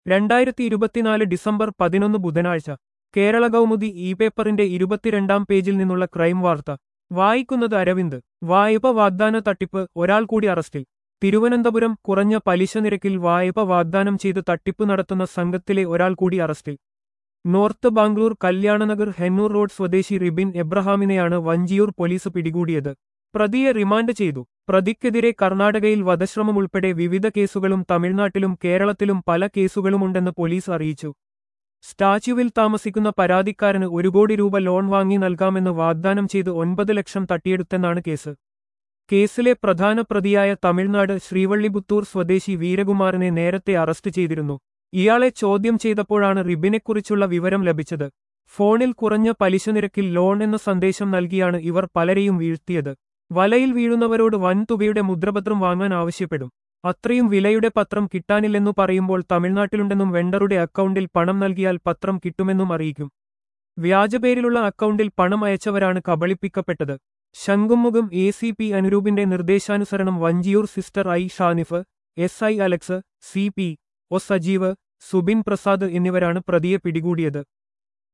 രണ്ടായിരത്തി ഇരുപത്തിനാല് ഡിസംബർ പതിനൊന്ന് ബുധനാഴ്ച കേരള കൗമുദി ഇ പേപ്പറിന്റെ ഇരുപത്തിരണ്ടാം പേജിൽ നിന്നുള്ള ക്രൈം വാർത്ത വായിക്കുന്നത് അരവിന്ദ് വായ്പ വാഗ്ദാന തട്ടിപ്പ് ഒരാൾ കൂടി അറസ്റ്റിൽ തിരുവനന്തപുരം കുറഞ്ഞ പലിശ നിരക്കിൽ വായ്പ വാഗ്ദാനം ചെയ്ത് തട്ടിപ്പ് നടത്തുന്ന സംഘത്തിലെ ഒരാൾ കൂടി അറസ്റ്റിൽ നോർത്ത് ബാംഗ്ലൂർ കല്യാണനഗർ ഹെന്നൂർ റോഡ് സ്വദേശി റിബിൻ എബ്രഹാമിനെയാണ് വഞ്ചിയൂർ പോലീസ് പിടികൂടിയത് പ്രതിയെ റിമാൻഡ് ചെയ്തു പ്രതിക്കെതിരെ കർണാടകയിൽ വധശ്രമം ഉൾപ്പെടെ വിവിധ കേസുകളും തമിഴ്നാട്ടിലും കേരളത്തിലും പല കേസുകളുമുണ്ടെന്ന് പോലീസ് അറിയിച്ചു സ്റ്റാച്യുവിൽ താമസിക്കുന്ന പരാതിക്കാരന് ഒരു കോടി രൂപ ലോൺ വാങ്ങി നൽകാമെന്ന് വാഗ്ദാനം ചെയ്ത് ഒൻപത് ലക്ഷം തട്ടിയെടുത്തെന്നാണ് കേസ് കേസിലെ പ്രധാന പ്രതിയായ തമിഴ്നാട് ശ്രീവള്ളിപുത്തൂർ സ്വദേശി വീരകുമാറിനെ നേരത്തെ അറസ്റ്റ് ചെയ്തിരുന്നു ഇയാളെ ചോദ്യം ചെയ്തപ്പോഴാണ് റിബിനെക്കുറിച്ചുള്ള വിവരം ലഭിച്ചത് ഫോണിൽ കുറഞ്ഞ പലിശ നിരക്കിൽ ലോൺ എന്ന സന്ദേശം നൽകിയാണ് ഇവർ പലരെയും വീഴ്ത്തിയത് വലയിൽ വീഴുന്നവരോട് വൻതുകയുടെ മുദ്രപത്രം വാങ്ങാൻ ആവശ്യപ്പെടും അത്രയും വിലയുടെ പത്രം കിട്ടാനില്ലെന്നു പറയുമ്പോൾ തമിഴ്നാട്ടിലുണ്ടെന്നും വെണ്ടറുടെ അക്കൗണ്ടിൽ പണം നൽകിയാൽ പത്രം കിട്ടുമെന്നും അറിയിക്കും വ്യാജപേരിലുള്ള അക്കൗണ്ടിൽ പണം അയച്ചവരാണ് കബളിപ്പിക്കപ്പെട്ടത് ശംഖുമുഖം എ സി പി അനുരൂപിന്റെ നിർദ്ദേശാനുസരണം വഞ്ചിയൂർ സിസ്റ്റർ I Shanif S I Alex C P O Sajeev Subin Prasad എന്നിവരാണ് പ്രതിയെ പിടികൂടിയത്